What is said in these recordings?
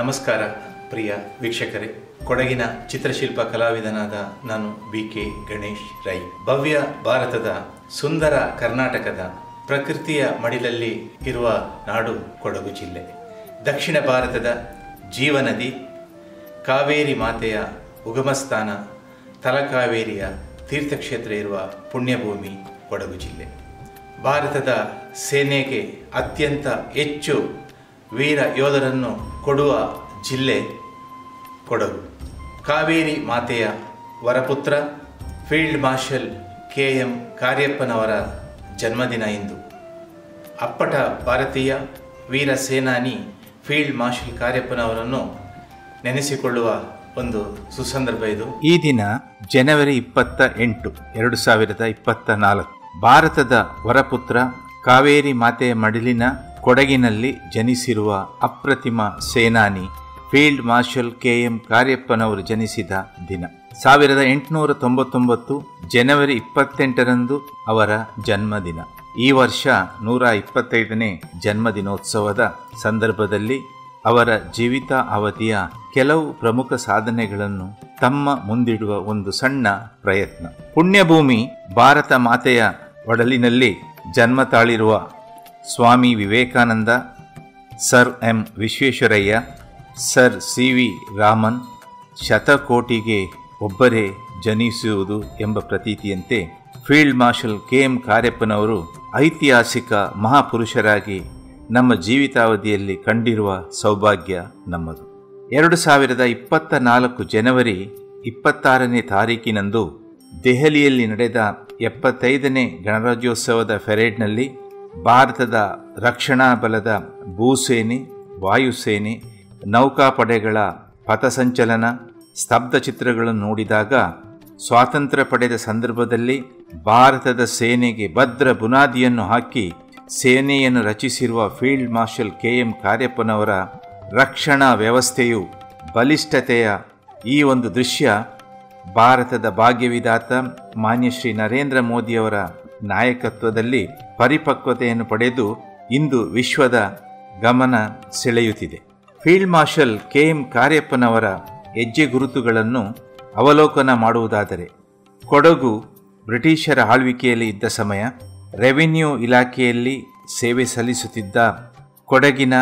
ನಮಸ್ಕಾರ ಪ್ರಿಯ ವೀಕ್ಷಕರೇ ಕೊಡಗಿನ ಚಿತ್ರಶಿಲ್ಪ ಕಲಾವಿದನಾದ ನಾನು ಬಿ ಕೆ ಗಣೇಶ್ ರೈ ಭವ್ಯ ಭಾರತದ ಸುಂದರ ಕರ್ನಾಟಕದ ಪ್ರಕೃತಿಯ ಮಡಿಲಲ್ಲಿ ಇರುವ ನಾಡು ಕೊಡಗು ಜಿಲ್ಲೆ ದಕ್ಷಿಣ ಭಾರತದ ಜೀವನದಿ ಕಾವೇರಿ ಮಾತೆಯ ಉಗಮಸ್ಥಾನ ತಲಕಾವೇರಿಯ ತೀರ್ಥಕ್ಷೇತ್ರ ಇರುವ ಪುಣ್ಯಭೂಮಿ ಕೊಡಗು ಜಿಲ್ಲೆ ಭಾರತದ ಸೇನೆಗೆ ಅತ್ಯಂತ ಹೆಚ್ಚು ವೀರ ಯೋಧರನ್ನು ಕೊಡುವ ಜಿಲ್ಲೆ ಕೊಡಗು ಕಾವೇರಿ ಮಾತೆಯ ವರಪುತ್ರ ಫೀಲ್ಡ್ ಮಾರ್ಷಲ್ ಕೆ ಎಂ ಕಾರ್ಯಪ್ಪನವರ ಜನ್ಮದಿನ ಇಂದು ಅಪ್ಪಟ ಭಾರತೀಯ ವೀರ ಸೇನಾನಿ ಫೀಲ್ಡ್ ಮಾರ್ಷಲ್ ಕಾರ್ಯಪ್ಪನವರನ್ನು ನೆನೆಸಿಕೊಳ್ಳುವ ಒಂದು ಸುಸಂದರ್ಭ ಇದು ಈ ದಿನ ಜನವರಿ ಇಪ್ಪತ್ತ ಎಂಟು ಎರಡು ಸಾವಿರದ ಇಪ್ಪತ್ತ ನಾಲ್ಕು ಭಾರತದ ವರಪುತ್ರ ಕಾವೇರಿ ಮಾತೆಯ ಮಡಿಲಿನ ಕೊಡಗಿನಲ್ಲಿ ಜನಿಸಿರುವ ಅಪ್ರತಿಮ ಸೇನಾನಿ ಫೀಲ್ಡ್ ಮಾರ್ಷಲ್ ಕೆ ಎಂ ಕಾರ್ಯಪ್ಪನವರು ಜನಿಸಿದ ದಿನ ಸಾವಿರದ ಎಂಟುನೂರ ತೊಂಬತ್ತೊಂಬತ್ತು ಜನವರಿ ಇಪ್ಪತ್ತೆಂಟರಂದು ಅವರ ಜನ್ಮದಿನ ಈ ವರ್ಷ ನೂರ ಇಪ್ಪತ್ತೈದನೇ ಜನ್ಮದಿನೋತ್ಸವದ ಸಂದರ್ಭದಲ್ಲಿ ಅವರ ಜೀವಿತ ಅವಧಿಯ ಕೆಲವು ಪ್ರಮುಖ ಸಾಧನೆಗಳನ್ನು ತಮ್ಮ ಮುಂದಿಡುವ ಒಂದು ಸಣ್ಣ ಪ್ರಯತ್ನ ಪುಣ್ಯಭೂಮಿ ಭಾರತ ಮಾತೆಯ ಒಡಲಿನಲ್ಲಿ ಜನ್ಮ ತಾಳಿರುವ Swami Vivekananda sir M Visvesvaraya sir C V Raman ಶತಕೋಟಿಗೆ ಒಬ್ಬರೇ ಜನಿಸುವುದು ಎಂಬ ಪ್ರತೀತಿಯಂತೆ ಫೀಲ್ಡ್ ಮಾರ್ಷಲ್ ಕೆ ಎಂ ಕಾರ್ಯಪ್ಪನವರು ಐತಿಹಾಸಿಕ ಮಹಾಪುರುಷರಾಗಿ ನಮ್ಮ ಜೀವಿತಾವಧಿಯಲ್ಲಿ ಕಂಡಿರುವ ಸೌಭಾಗ್ಯ ನಮ್ಮದು ಎರಡು ಸಾವಿರದ ಇಪ್ಪತ್ತ ನಾಲ್ಕು ಜನವರಿ ಇಪ್ಪತ್ತಾರನೇ ತಾರೀಕಿನಂದು ದೆಹಲಿಯಲ್ಲಿ ನಡೆದ ಎಪ್ಪತ್ತೈದನೇ ಗಣರಾಜ್ಯೋತ್ಸವದ ಪೆರೇಡ್ನಲ್ಲಿ ಭಾರತದ ರಕ್ಷಣಾ ಬಲದ ಭೂಸೇನೆ ವಾಯುಸೇನೆ ನೌಕಾಪಡೆಗಳ ಪಥಸಂಚಲನ ಸ್ತಬ್ಧ ಚಿತ್ರಗಳನ್ನು ನೋಡಿದಾಗ ಸ್ವಾತಂತ್ರ್ಯ ಪಡೆದ ಸಂದರ್ಭದಲ್ಲಿ ಭಾರತದ ಸೇನೆಗೆ ಭದ್ರ ಬುನಾದಿಯನ್ನು ಹಾಕಿ ಸೇನೆಯನ್ನು ರಚಿಸಿರುವ ಫೀಲ್ಡ್ ಮಾರ್ಷಲ್ ಕೆ ಎಂ ಕಾರ್ಯಪ್ಪನವರ ರಕ್ಷಣಾ ವ್ಯವಸ್ಥೆಯು ಬಲಿಷ್ಠತೆಯ ಈ ಒಂದು ದೃಶ್ಯ ಭಾರತದ ಭಾಗ್ಯವಿದಾತ ಮಾನ್ಯ ಶ್ರೀ ನರೇಂದ್ರ ಮೋದಿಯವರ ನಾಯಕತ್ವದಲ್ಲಿ ಪರಿಪಕ್ವತೆಯನ್ನು ಪಡೆದು ಇಂದು ವಿಶ್ವದ ಗಮನ ಸೆಳೆಯುತ್ತಿದೆ ಫೀಲ್ಡ್ ಮಾರ್ಷಲ್ ಕೆ ಎಂ ಕಾರ್ಯಪ್ಪನವರ ಹೆಜ್ಜೆ ಗುರುತುಗಳನ್ನು ಅವಲೋಕನ ಮಾಡುವುದಾದರೆ ಕೊಡಗು ಬ್ರಿಟಿಷರ ಆಳ್ವಿಕೆಯಲ್ಲಿ ಇದ್ದ ಸಮಯ ರೆವಿನ್ಯೂ ಇಲಾಖೆಯಲ್ಲಿ ಸೇವೆ ಸಲ್ಲಿಸುತ್ತಿದ್ದ ಕೊಡಗಿನ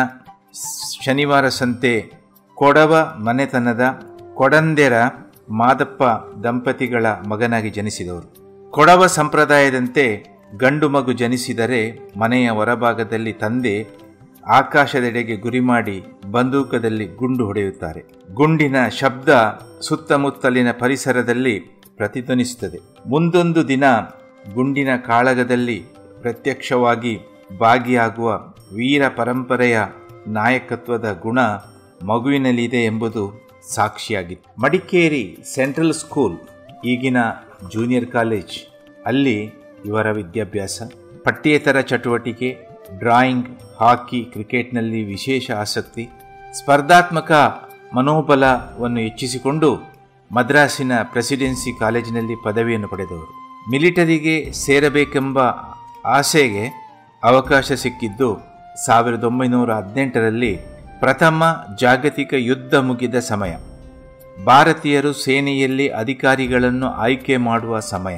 ಶನಿವಾರ ಸಂತೆ ಕೊಡವ ಮನೆತನದ ಕೊಡಂದೆರ ಮಾದಪ್ಪ ದಂಪತಿಗಳ ಮಗನಾಗಿ ಜನಿಸಿದವರು ಕೊಡವ ಸಂಪ್ರದಾಯದಂತೆ ಗಂಡು ಮಗು ಜನಿಸಿದರೆ ಮನೆಯ ಹೊರಭಾಗದಲ್ಲಿ ತಂದೆ ಆಕಾಶದೆಡೆಗೆ ಗುರಿ ಮಾಡಿ ಬಂದೂಕದಲ್ಲಿ ಗುಂಡು ಹೊಡೆಯುತ್ತಾರೆ ಗುಂಡಿನ ಶಬ್ದ ಸುತ್ತಮುತ್ತಲಿನ ಪರಿಸರದಲ್ಲಿ ಪ್ರತಿಧ್ವನಿಸುತ್ತದೆ ಮುಂದೊಂದು ದಿನ ಗುಂಡಿನ ಕಾಳಗದಲ್ಲಿ ಪ್ರತ್ಯಕ್ಷವಾಗಿ ಭಾಗಿಯಾಗುವ ವೀರ ಪರಂಪರೆಯ ನಾಯಕತ್ವದ ಗುಣ ಮಗುವಿನಲ್ಲಿದೆ ಎಂಬುದು ಸಾಕ್ಷಿಯಾಗಿತ್ತು ಮಡಿಕೇರಿ ಸೆಂಟ್ರಲ್ ಸ್ಕೂಲ್ ಈಗಿನ ಜೂನಿಯರ್ ಕಾಲೇಜ್ ಅಲ್ಲಿ ಇವರ ವಿದ್ಯಾಭ್ಯಾಸ ಪಠ್ಯೇತರ ಚಟುವಟಿಕೆ ಡ್ರಾಯಿಂಗ್ ಹಾಕಿ ಕ್ರಿಕೆಟ್ನಲ್ಲಿ ವಿಶೇಷ ಆಸಕ್ತಿ ಸ್ಪರ್ಧಾತ್ಮಕ ಮನೋಬಲವನ್ನು ಹೆಚ್ಚಿಸಿಕೊಂಡು ಮದ್ರಾಸಿನ ಪ್ರೆಸಿಡೆನ್ಸಿ ಕಾಲೇಜಿನಲ್ಲಿ ಪದವಿಯನ್ನು ಪಡೆದವರು ಮಿಲಿಟರಿಗೆ ಸೇರಬೇಕೆಂಬ ಆಸೆಗೆ ಅವಕಾಶ ಸಿಕ್ಕಿದ್ದು ಸಾವಿರದ ಒಂಬೈನೂರ ಹದಿನೆಂಟರಲ್ಲಿ ಪ್ರಥಮ ಜಾಗತಿಕ ಯುದ್ಧ ಮುಗಿದ ಸಮಯ ಭಾರತೀಯರು ಸೇನೆಯಲ್ಲಿ ಅಧಿಕಾರಿಗಳನ್ನು ಆಯ್ಕೆ ಮಾಡುವ ಸಮಯ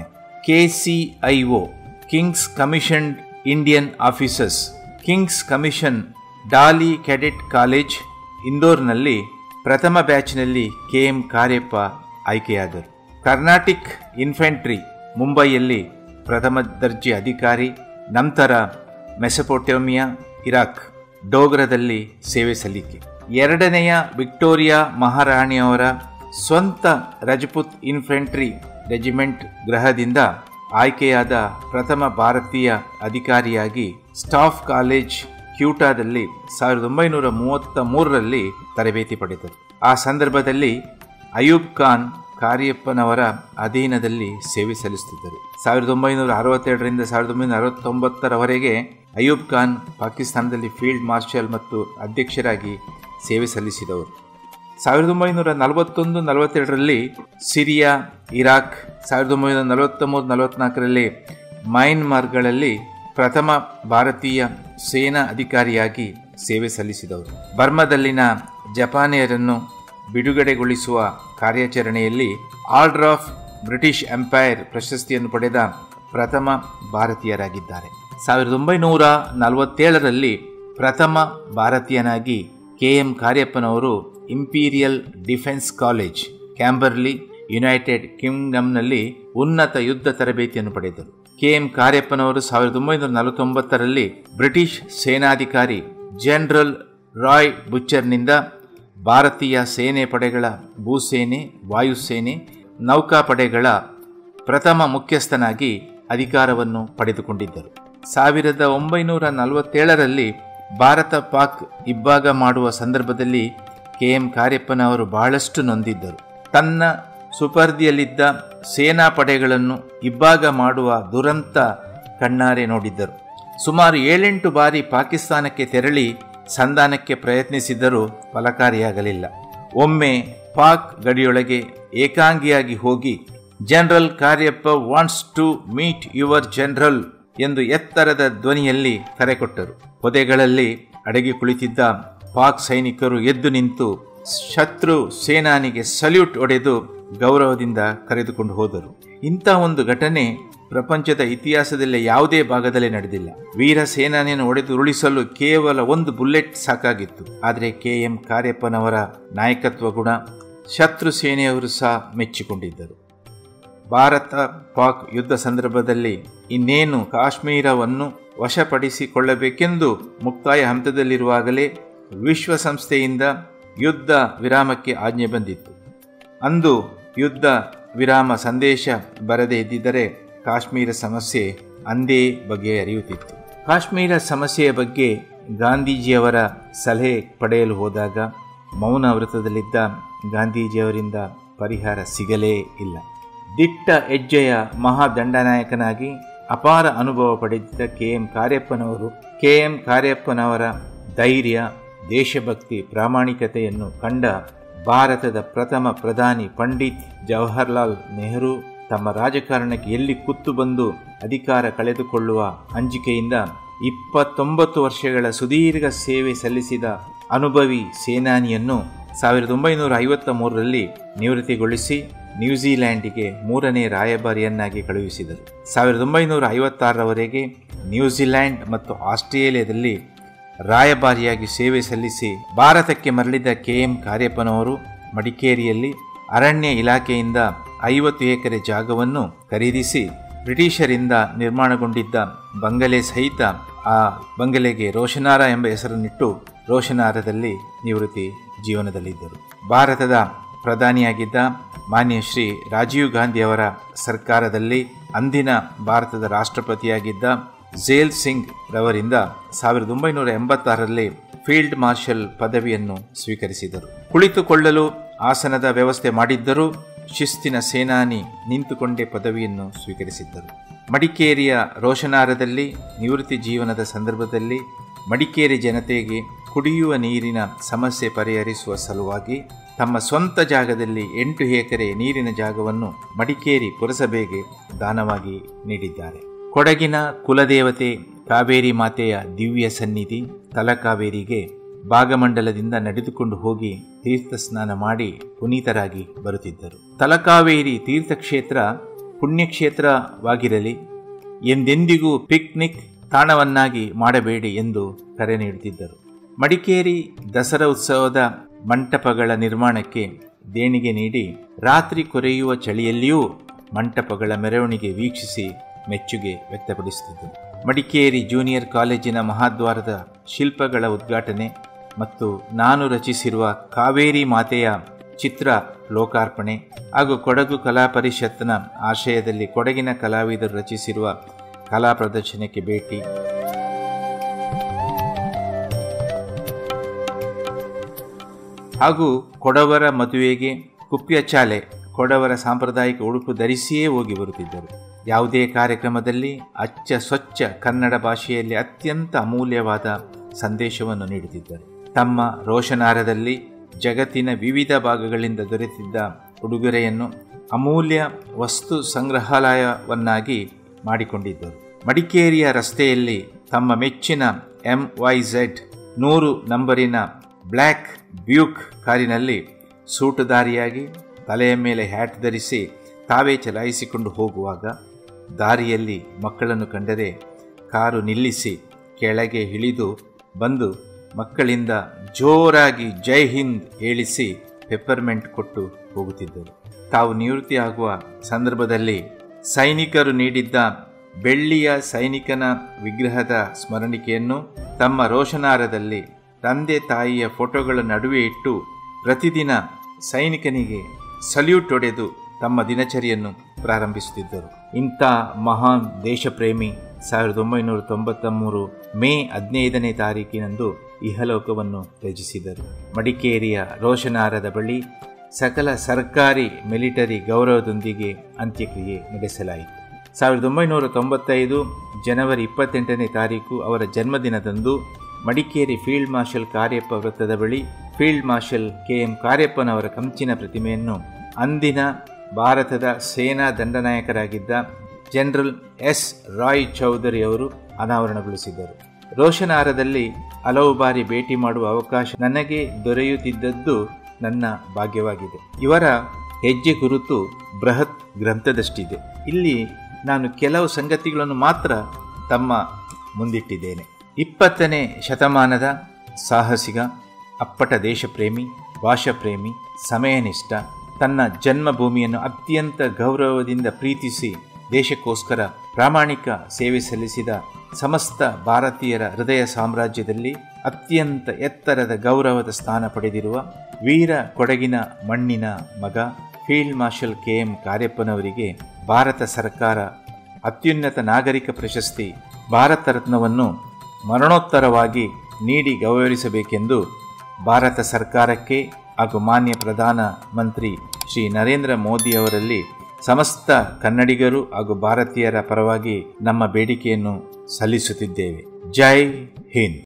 KCIO King's commissioned Indian officers King's commission Daly cadet college ಇಂದೋರ್ನಲ್ಲಿ ಪ್ರಥಮ ಬ್ಯಾಚ್ನಲ್ಲಿ ಕೆ ಎಂ ಕಾರ್ಯಪ್ಪ ಆಯ್ಕೆಯಾದರು ಕರ್ನಾಟಿಕ್ ಇನ್ಫೆಂಟ್ರಿ ಮುಂಬೈಯಲ್ಲಿ ಪ್ರಥಮ ದರ್ಜೆ ಅಧಿಕಾರಿ ನಂತರ ಮೆಸಪೋಟೋಮಿಯಾ ಇರಾಕ್ ಡೋಗ್ರದಲ್ಲಿ ಸೇವೆ ಸಲ್ಲಿಕೆ ಎರಡನೆಯ ವಿಕ್ಟೋರಿಯಾ ಮಹಾರಾಣಿಯವರ ಸ್ವಂತ ರಜಪೂತ್ ಇನ್ಫೆಂಟ್ರಿ ರೆಜಿಮೆಂಟ್ ಗ್ರಹದಿಂದ ಆಯ್ಕೆಯಾದ ಪ್ರಥಮ ಭಾರತೀಯ ಅಧಿಕಾರಿಯಾಗಿ ಸ್ಟಾಫ್ ಕಾಲೇಜ್ ಕ್ಯೂಟಾದಲ್ಲಿ ಸಾವಿರದ ಒಂಬೈನೂರ ಮೂವತ್ತ ಮೂರರಲ್ಲಿ ತರಬೇತಿ ಪಡೆದರು ಆ ಸಂದರ್ಭದಲ್ಲಿ ಅಯೂಬ್ ಖಾನ್ ಕಾರ್ಯಪ್ಪನವರ ಅಧೀನದಲ್ಲಿ ಸೇವೆ ಸಲ್ಲಿಸುತ್ತಿದ್ದರು ಸಾವಿರದ ಒಂಬೈನೂರ ಅರವತ್ತೆರಡರಿಂದ ಸಾವಿರದ ಒಂಬೈನೂರ ಅರವತ್ತೊಂಬತ್ತರವರೆಗೆ ಅಯೂಬ್ ಖಾನ್ ಪಾಕಿಸ್ತಾನದಲ್ಲಿ ಫೀಲ್ಡ್ ಮಾರ್ಷಲ್ ಮತ್ತು ಅಧ್ಯಕ್ಷರಾಗಿ ಸೇವೆ ಸಲ್ಲಿಸಿದವರು ಸಾವಿರದ ಒಂಬೈನೂರ ನಲವತ್ತೊಂದು ನಲವತ್ತೆರಡರಲ್ಲಿ ಸಿರಿಯಾ ಇರಾಕ್ ಸಾವಿರದ ಒಂಬೈನೂರ ನಲವತ್ತೊಂಬತ್ತು ನಲವತ್ನಾಲ್ಕರಲ್ಲಿ ಮಯನ್ಮಾರ್ಗಳಲ್ಲಿ ಪ್ರಥಮ ಭಾರತೀಯ ಸೇನಾ ಅಧಿಕಾರಿಯಾಗಿ ಸೇವೆ ಸಲ್ಲಿಸಿದವರು ಬರ್ಮಾದಲ್ಲಿನ ಜಪಾನಿಯರನ್ನು ಬಿಡುಗಡೆಗೊಳಿಸುವ ಕಾರ್ಯಾಚರಣೆಯಲ್ಲಿ ಆರ್ಡರ್ ಆಫ್ ಬ್ರಿಟಿಷ್ ಎಂಪೈರ್ ಪ್ರಶಸ್ತಿಯನ್ನು ಪಡೆದ ಪ್ರಥಮ ಭಾರತೀಯರಾಗಿದ್ದಾರೆ ಸಾವಿರದ ಒಂಬೈನೂರ ನಲವತ್ತೇಳರಲ್ಲಿ ಪ್ರಥಮ ಭಾರತೀಯನಾಗಿ ಕೆ ಎಂ ಕಾರ್ಯಪ್ಪನವರು imperial defence college Camberley united ಕಿಂಗ್ಡಮ್ನಲ್ಲಿ ಉನ್ನತ ಯುದ್ಧ ತರಬೇತಿಯನ್ನು ಪಡೆದರು ಕೆ ಎಂ ಕಾರ್ಯಪ್ಪನವರು ಸಾವಿರದ ಒಂಬೈನೂರ ನಲವತ್ತೊಂಬತ್ತರಲ್ಲಿ ಬ್ರಿಟಿಷ್ ಸೇನಾಧಿಕಾರಿ ಜನರಲ್ ರಾಯ್ ಬುಚ್ಚರ್ನಿಂದ ಭಾರತೀಯ ಸೇನೆ ಪಡೆಗಳ ಭೂಸೇನೆ ವಾಯುಸೇನೆ ನೌಕಾಪಡೆಗಳ ಪ್ರಥಮ ಮುಖ್ಯಸ್ಥನಾಗಿ ಅಧಿಕಾರವನ್ನು ಪಡೆದುಕೊಂಡಿದ್ದರು ಸಾವಿರದ ಒಂಬೈನೂರ ನಲವತ್ತೇಳರಲ್ಲಿ ಭಾರತ ಪಾಕ್ ಇಬ್ಬಾಗ ಮಾಡುವ ಸಂದರ್ಭದಲ್ಲಿ ಕೆ ಎಂ ಕಾರ್ಯಪ್ಪನವರು ಬಹಳಷ್ಟು ನೊಂದಿದ್ದರು ತನ್ನ ಸುಪರ್ದಿಯಲ್ಲಿದ್ದ ಸೇನಾ ಪಡೆಗಳನ್ನು ಇಬ್ಬಾಗ ಮಾಡುವ ದುರಂತ ಕಣ್ಣಾರೆ ನೋಡಿದ್ದರು ಸುಮಾರು ಏಳೆಂಟು ಬಾರಿ ಪಾಕಿಸ್ತಾನಕ್ಕೆ ತೆರಳಿ ಸಂಧಾನಕ್ಕೆ ಪ್ರಯತ್ನಿಸಿದರೂ ಫಲಕಾರಿಯಾಗಲಿಲ್ಲ ಒಮ್ಮೆ ಪಾಕ್ ಗಡಿಯೊಳಗೆ ಏಕಾಂಗಿಯಾಗಿ ಹೋಗಿ general Cariappa wants to meet your general ಎಂದು ಎತ್ತರದ ಧ್ವನಿಯಲ್ಲಿ ಕರೆ ಕೊಟ್ಟರು ಪೊದೆಗಳಲ್ಲಿ ಅಡಗಿ ಕುಳಿತಿದ್ದ ಪಾಕ್ ಸೈನಿಕರು ಎದ್ದು ನಿಂತು ಶತ್ರು ಸೇನಾನಿಗೆ ಸಲ್ಯೂಟ್ ಹೊಡೆದು ಗೌರವದಿಂದ ಕರೆದುಕೊಂಡು ಹೋದರು ಇಂಥ ಒಂದು ಘಟನೆ ಪ್ರಪಂಚದ ಇತಿಹಾಸದಲ್ಲಿ ಯಾವುದೇ ಭಾಗದಲ್ಲಿ ನಡೆದಿಲ್ಲ ವೀರ ಸೇನಾನಿಯನ್ನು ಹೊಡೆದು ಉರುಳಿಸಲು ಕೇವಲ ಒಂದು ಬುಲೆಟ್ ಸಾಕಾಗಿತ್ತು ಆದರೆ ಕೆ ಎಂ ಕಾರ್ಯಪ್ಪನವರ ನಾಯಕತ್ವ ಗುಣ ಶತ್ರು ಸೇನೆಯವರು ಸಹ ಮೆಚ್ಚಿಕೊಂಡಿದ್ದರು ಭಾರತ ಪಾಕ್ ಯುದ್ಧ ಸಂದರ್ಭದಲ್ಲಿ ಇನ್ನೇನು ಕಾಶ್ಮೀರವನ್ನು ವಶಪಡಿಸಿಕೊಳ್ಳಬೇಕೆಂದು ಮುಕ್ತಾಯ ಹಂತದಲ್ಲಿರುವಾಗಲೇ ವಿಶ್ವಸಂಸ್ಥೆಯಿಂದ ಯುದ್ಧ ವಿರಾಮಕ್ಕೆ ಆಜ್ಞೆ ಬಂದಿತ್ತು ಅಂದು ಯುದ್ಧ ವಿರಾಮ ಸಂದೇಶ ಬರದೇ ಇದ್ದಿದ್ದರೆ ಕಾಶ್ಮೀರ ಸಮಸ್ಯೆ ಅಂದೇ ಬಗೆಹರಿಯುತ್ತಿತ್ತು ಕಾಶ್ಮೀರ ಸಮಸ್ಯೆಯ ಬಗ್ಗೆ ಗಾಂಧೀಜಿಯವರ ಸಲಹೆ ಪಡೆಯಲು ಹೋದಾಗ ಮೌನ ವೃತ್ತದಲ್ಲಿದ್ದ ಗಾಂಧೀಜಿಯವರಿಂದ ಪರಿಹಾರ ಸಿಗಲೇ ಇಲ್ಲ ದಿಟ್ಟ ಹೆಜ್ಜೆಯ ಮಹಾದಂಡನಾಯಕನಾಗಿ ಅಪಾರ ಅನುಭವ ಪಡೆದಿದ್ದ ಕೆ ಎಂ ಕಾರ್ಯಪ್ಪನವರು ಕೆ ಎಂ ಕಾರ್ಯಪ್ಪನವರ ಧೈರ್ಯ ದೇಶಭಕ್ತಿ ಪ್ರಾಮಾಣಿಕತೆಯನ್ನು ಕಂಡ ಭಾರತದ ಪ್ರಥಮ ಪ್ರಧಾನಿ ಪಂಡಿತ್ ಜವಾಹರ್ಲಾಲ್ ನೆಹರು ತಮ್ಮ ರಾಜಕಾರಣಕ್ಕೆ ಎಲ್ಲಿ ಕುತ್ತು ಬಂದು ಅಧಿಕಾರ ಕಳೆದುಕೊಳ್ಳುವ ಅಂಜಿಕೆಯಿಂದ ಇಪ್ಪತ್ತೊಂಬತ್ತು ವರ್ಷಗಳ ಸುದೀರ್ಘ ಸೇವೆ ಸಲ್ಲಿಸಿದ ಅನುಭವಿ ಸೇನಾನಿಯನ್ನು ಸಾವಿರದ ಒಂಬೈನೂರ ಐವತ್ತ ಮೂರರಲ್ಲಿ ನಿವೃತ್ತಿಗೊಳಿಸಿ ನ್ಯೂಜಿಲ್ಯಾಂಡಿಗೆ ಮೂರನೇ ರಾಯಭಾರಿಯನ್ನಾಗಿ ಕಳುಹಿಸಿದರು ಸಾವಿರದ ಒಂಬೈನೂರ ಐವತ್ತಾರರವರೆಗೆ ನ್ಯೂಜಿಲ್ಯಾಂಡ್ ಮತ್ತು ಆಸ್ಟ್ರೇಲಿಯಾದಲ್ಲಿ ರಾಯಭಾರಿಯಾಗಿ ಸೇವೆ ಸಲ್ಲಿಸಿ ಭಾರತಕ್ಕೆ ಮರಳಿದ ಕೆ ಎಂ ಕಾರ್ಯಪ್ಪನವರು ಮಡಿಕೇರಿಯಲ್ಲಿ ಅರಣ್ಯ ಇಲಾಖೆಯಿಂದ ಐವತ್ತು ಎಕರೆ ಜಾಗವನ್ನು ಖರೀದಿಸಿ ಬ್ರಿಟಿಷರಿಂದ ನಿರ್ಮಾಣಗೊಂಡಿದ್ದ ಬಂಗಲೆ ಸಹಿತ ಆ ಬಂಗಲೆಗೆ ರೋಷನಾರ ಎಂಬ ಹೆಸರನ್ನಿಟ್ಟು ರೋಷನಾರದಲ್ಲಿ ನಿವೃತ್ತಿ ಜೀವನದಲ್ಲಿದ್ದರು ಭಾರತದ ಪ್ರಧಾನಿಯಾಗಿದ್ದ ಮಾನ್ಯ ಶ್ರೀ ರಾಜೀವ್ ಗಾಂಧಿಯವರ ಸರ್ಕಾರದಲ್ಲಿ ಅಂದಿನ ಭಾರತದ ರಾಷ್ಟ್ರಪತಿಯಾಗಿದ್ದ ಝೇಲ್ ಸಿಂಗ್ ರವರಿಂದ ಸಾವಿರದ ಒಂಬೈನೂರ ಎಂಬತ್ತಾರರಲ್ಲಿ ಫೀಲ್ಡ್ ಮಾರ್ಷಲ್ ಪದವಿಯನ್ನು ಸ್ವೀಕರಿಸಿದರು ಕುಳಿತುಕೊಳ್ಳಲು ಆಸನದ ವ್ಯವಸ್ಥೆ ಮಾಡಿದ್ದರೂ ಶಿಸ್ತಿನ ಸೇನಾನಿ ನಿಂತುಕೊಂಡೇ ಪದವಿಯನ್ನು ಸ್ವೀಕರಿಸಿದ್ದರು ಮಡಿಕೇರಿಯ ರೋಷನಾರದಲ್ಲಿ ನಿವೃತ್ತಿ ಜೀವನದ ಸಂದರ್ಭದಲ್ಲಿ ಮಡಿಕೇರಿ ಜನತೆಗೆ ಕುಡಿಯುವ ನೀರಿನ ಸಮಸ್ಯೆ ಪರಿಹರಿಸುವ ಸಲುವಾಗಿ ತಮ್ಮ ಸ್ವಂತ ಜಾಗದಲ್ಲಿ ಎಂಟು ಎಕರೆ ನೀರಿನ ಜಾಗವನ್ನು ಮಡಿಕೇರಿ ಪುರಸಭೆಗೆ ದಾನವಾಗಿ ನೀಡಿದ್ದಾರೆ ಕೊಡಗಿನ ಕುಲದೇವತೆ ಕಾವೇರಿ ಮಾತೆಯ ದಿವ್ಯ ಸನ್ನಿಧಿ ತಲಕಾವೇರಿಗೆ ಭಾಗಮಂಡಲದಿಂದ ನಡೆದುಕೊಂಡು ಹೋಗಿ ತೀರ್ಥ ಸ್ನಾನ ಮಾಡಿ ಪುನೀತರಾಗಿ ಬರುತ್ತಿದ್ದರು ತಲಕಾವೇರಿ ತೀರ್ಥಕ್ಷೇತ್ರ ಪುಣ್ಯಕ್ಷೇತ್ರವಾಗಿರಲಿ ಎಂದೆಂದಿಗೂ ಪಿಕ್ನಿಕ್ ತಾಣವನ್ನಾಗಿ ಮಾಡಬೇಡಿ ಎಂದು ಕರೆ ನೀಡುತ್ತಿದ್ದರು ಮಡಿಕೇರಿ ದಸರಾ ಉತ್ಸವದ ಮಂಟಪಗಳ ನಿರ್ಮಾಣಕ್ಕೆ ದೇಣಿಗೆ ನೀಡಿ ರಾತ್ರಿ ಕೊರೆಯುವ ಚಳಿಯಲ್ಲಿಯೂ ಮಂಟಪಗಳ ಮೆರವಣಿಗೆ ವೀಕ್ಷಿಸಿ ಮೆಚ್ಚುಗೆ ವ್ಯಕ್ತಪಡಿಸುತ್ತಿದ್ದರು ಮಡಿಕೇರಿ ಜೂನಿಯರ್ ಕಾಲೇಜಿನ ಮಹಾದ್ವಾರದ ಶಿಲ್ಪಗಳ ಉದ್ಘಾಟನೆ ಮತ್ತು ನಾನು ರಚಿಸಿರುವ ಕಾವೇರಿ ಮಾತೆಯ ಚಿತ್ರ ಲೋಕಾರ್ಪಣೆ ಹಾಗೂ ಕೊಡಗು ಕಲಾ ಪರಿಷತ್ನ ಆಶಯದಲ್ಲಿ ಕೊಡಗಿನ ಕಲಾವಿದರು ರಚಿಸಿರುವ ಕಲಾ ಪ್ರದರ್ಶನಕ್ಕೆ ಭೇಟಿ ಹಾಗೂ ಕೊಡವರ ಮದುವೆಗೆ ಕುಪ್ಪಿಯ ಚಾಲೆ ಕೊಡವರ ಸಾಂಪ್ರದಾಯಿಕ ಉಡುಪು ಧರಿಸಿಯೇ ಹೋಗಿ ಬರುತ್ತಿದ್ದರು ಯಾವುದೇ ಕಾರ್ಯಕ್ರಮದಲ್ಲಿ ಅಚ್ಚ ಸ್ವಚ್ಛ ಕನ್ನಡ ಭಾಷೆಯಲ್ಲಿ ಅತ್ಯಂತ ಅಮೂಲ್ಯವಾದ ಸಂದೇಶವನ್ನು ನೀಡುತ್ತಿದ್ದರು ತಮ್ಮ ರೋಷನಾರದಲ್ಲಿ ಜಗತ್ತಿನ ವಿವಿಧ ಭಾಗಗಳಿಂದ ದೊರೆತಿದ್ದ ಉಡುಗೊರೆಯನ್ನು ಅಮೂಲ್ಯ ವಸ್ತು ಸಂಗ್ರಹಾಲಯವನ್ನಾಗಿ ಮಾಡಿಕೊಂಡಿದ್ದರು ಮಡಿಕೇರಿಯ ರಸ್ತೆಯಲ್ಲಿ ತಮ್ಮ ಮೆಚ್ಚಿನ ಎಂ ವೈ ಝೆಡ್ ನೂರು ನಂಬರಿನ ಬ್ಲ್ಯಾಕ್ ಬ್ಯೂಕ್ ಕಾರಿನಲ್ಲಿ ಸೂಟುದಾರಿಯಾಗಿ ತಲೆಯ ಮೇಲೆ ಹ್ಯಾಟ್ ಧರಿಸಿ ತಾವೇ ಚಲಾಯಿಸಿಕೊಂಡು ಹೋಗುವಾಗ ದಾರಿಯಲ್ಲಿ ಮಕ್ಕಳನ್ನು ಕಂಡರೆ ಕಾರು ನಿಲ್ಲಿಸಿ ಕೆಳಗೆ ಇಳಿದು ಬಂದು ಮಕ್ಕಳಿಂದ ಜೋರಾಗಿ ಜೈ ಹಿಂದ್ ಹೇಳಿಸಿ ಪೆಪ್ಪರ್ಮೆಂಟ್ ಕೊಟ್ಟು ಹೋಗುತ್ತಿದ್ದರು ತಾವು ನಿವೃತ್ತಿ ಆಗುವ ಸಂದರ್ಭದಲ್ಲಿ ಸೈನಿಕರು ನೀಡಿದ್ದ ಬೆಳ್ಳಿಯ ಸೈನಿಕನ ವಿಗ್ರಹದ ಸ್ಮರಣಿಕೆಯನ್ನು ತಮ್ಮ ರೋಷನಾರದಲ್ಲಿ ತಂದೆ ತಾಯಿಯ ಫೋಟೋಗಳ ನಡುವೆ ಇಟ್ಟು ಪ್ರತಿದಿನ ಸೈನಿಕನಿಗೆ ಸಲ್ಯೂಟ್ ಹೊಡೆದು ತಮ್ಮ ದಿನಚರಿಯನ್ನು ಪ್ರಾರಂಭಿಸುತ್ತಿದ್ದರು ಇಂಥ ಮಹಾನ್ ದೇಶಪ್ರೇಮಿ ಸಾವಿರದ ಒಂಬೈನೂರ ತೊಂಬತ್ತ ಮೂರು ಮೇ ಹದಿನೈದನೇ ತಾರೀಕಿನಂದು ಇಹಲೋಕವನ್ನು ತ್ಯಜಿಸಿದರು ಮಡಿಕೇರಿಯ ರೋಷನಾರದ ಬಳಿ ಸಕಲ ಸರ್ಕಾರಿ ಮಿಲಿಟರಿ ಗೌರವದೊಂದಿಗೆ ಅಂತ್ಯಕ್ರಿಯೆ ನಡೆಸಲಾಯಿತು ಸಾವಿರದ ಒಂಬೈನೂರ ತೊಂಬತ್ತೈದು ಜನವರಿ ಇಪ್ಪತ್ತೆಂಟನೇ ತಾರೀಕು ಅವರ ಜನ್ಮದಿನದಂದು ಮಡಿಕೇರಿ ಫೀಲ್ಡ್ ಮಾರ್ಷಲ್ ಕಾರ್ಯಪ್ಪ ವೃತ್ತದ ಬಳಿ ಫೀಲ್ಡ್ ಮಾರ್ಷಲ್ ಕೆ ಎಂ ಕಾರ್ಯಪ್ಪನವರ ಕಂಚಿನ ಪ್ರತಿಮೆಯನ್ನು ಅಂದಿನ ಭಾರತದ ಸೇನಾ ದಂಡನಾಯಕರಾಗಿದ್ದ ಜನರಲ್ ಎಸ್ ರಾಯ್ ಚೌಧರಿ ಅವರು ಅನಾವರಣಗೊಳಿಸಿದ್ದರು ರೋಷನಾರದಲ್ಲಿ ಹಲವು ಬಾರಿ ಭೇಟಿ ಮಾಡುವ ಅವಕಾಶ ನನಗೆ ದೊರೆಯುತ್ತಿದ್ದದ್ದು ನನ್ನ ಭಾಗ್ಯವಾಗಿದೆ ಇವರ ಹೆಜ್ಜೆ ಗುರುತು ಬೃಹತ್ ಗ್ರಂಥದಷ್ಟಿದೆ ಇಲ್ಲಿ ನಾನು ಕೆಲವು ಸಂಗತಿಗಳನ್ನು ಮಾತ್ರ ತಮ್ಮ ಮುಂದಿಟ್ಟಿದ್ದೇನೆ ಇಪ್ಪತ್ತನೇ ಶತಮಾನದ ಸಾಹಸಿಗ ಅಪ್ಪಟ ದೇಶಪ್ರೇಮಿ ಭಾಷಾಪ್ರೇಮಿ ಸಮಯನಿಷ್ಠ ತನ್ನ ಜನ್ಮಭೂಮಿಯನ್ನು ಅತ್ಯಂತ ಗೌರವದಿಂದ ಪ್ರೀತಿಸಿ ದೇಶಕ್ಕೋಸ್ಕರ ಪ್ರಾಮಾಣಿಕ ಸೇವೆ ಸಲ್ಲಿಸಿದ ಸಮಸ್ತ ಭಾರತೀಯರ ಹೃದಯ ಸಾಮ್ರಾಜ್ಯದಲ್ಲಿ ಅತ್ಯಂತ ಎತ್ತರದ ಗೌರವದ ಸ್ಥಾನ ಪಡೆದಿರುವ ವೀರ ಕೊಡಗಿನ ಮಣ್ಣಿನ ಮಗ ಫೀಲ್ಡ್ ಮಾರ್ಷಲ್ ಕೆ ಎಂ ಕಾರ್ಯಪ್ಪನವರಿಗೆ ಭಾರತ ಸರ್ಕಾರ ಅತ್ಯುನ್ನತ ನಾಗರಿಕ ಪ್ರಶಸ್ತಿ ಭಾರತ ರತ್ನವನ್ನು ಮರಣೋತ್ತರವಾಗಿ ನೀಡಿ ಗೌರವಿಸಬೇಕೆಂದು ಭಾರತ ಸರ್ಕಾರಕ್ಕೆ ಹಾಗೂ ಮಾನ್ಯ ಪ್ರಧಾನ ಮಂತ್ರಿ ಶ್ರೀ ನರೇಂದ್ರ ಮೋದಿ ಅವರಲ್ಲಿ ಸಮಸ್ತ ಕನ್ನಡಿಗರು ಹಾಗೂ ಭಾರತೀಯರ ಪರವಾಗಿ ನಮ್ಮ ಬೇಡಿಕೆಯನ್ನು ಸಲ್ಲಿಸುತ್ತಿದ್ದೇವೆ ಜೈ ಹಿಂದ್